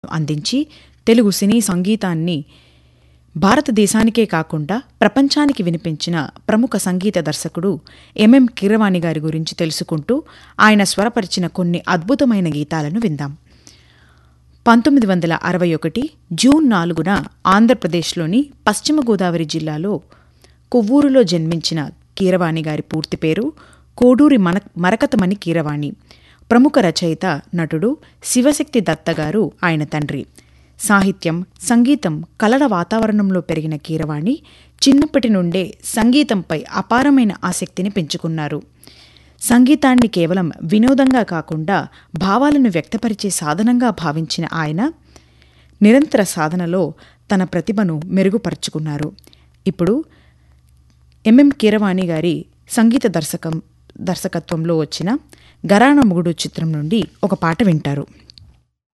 అందించి తెలుగు సినీ సంగీతాన్ని భారతదేశానికే కాకుండా ప్రపంచానికి వినిపించిన ప్రముఖ సంగీత దర్శకుడు ఎంఎం కీరవాణి గారి గురించి తెలుసుకుంటూ ఆయన స్వరపరిచిన కొన్ని అద్భుతమైన గీతాలను విందాం పంతొమ్మిది వందల అరవై ఒకటి జూన్ నాలుగున ఆంధ్రప్రదేశ్లోని పశ్చిమ గోదావరి జిల్లాలో కొవ్వూరులో జన్మించిన కీరవాణి గారి పూర్తి పేరు కోడూరి మన మరకతమణి కీరవాణి ప్రముఖ రచయిత నటుడు శివశక్తి దత్త గారు ఆయన తండ్రి సాహిత్యం సంగీతం కలల వాతావరణంలో పెరిగిన కీరవాణి చిన్నప్పటి నుండే సంగీతంపై అపారమైన ఆసక్తిని పెంచుకున్నారు సంగీతాన్ని కేవలం వినోదంగా కాకుండా భావాలను వ్యక్తపరిచే సాధనంగా భావించిన ఆయన నిరంతర సాధనలో తన ప్రతిభను మెరుగుపరుచుకున్నారు ఇప్పుడు ఎంఎం కీరవాణి గారి సంగీత దర్శకం దర్శకత్వంలో వచ్చిన గరాణ మొగుడు చిత్రం నుండి ఒక పాట వింటారు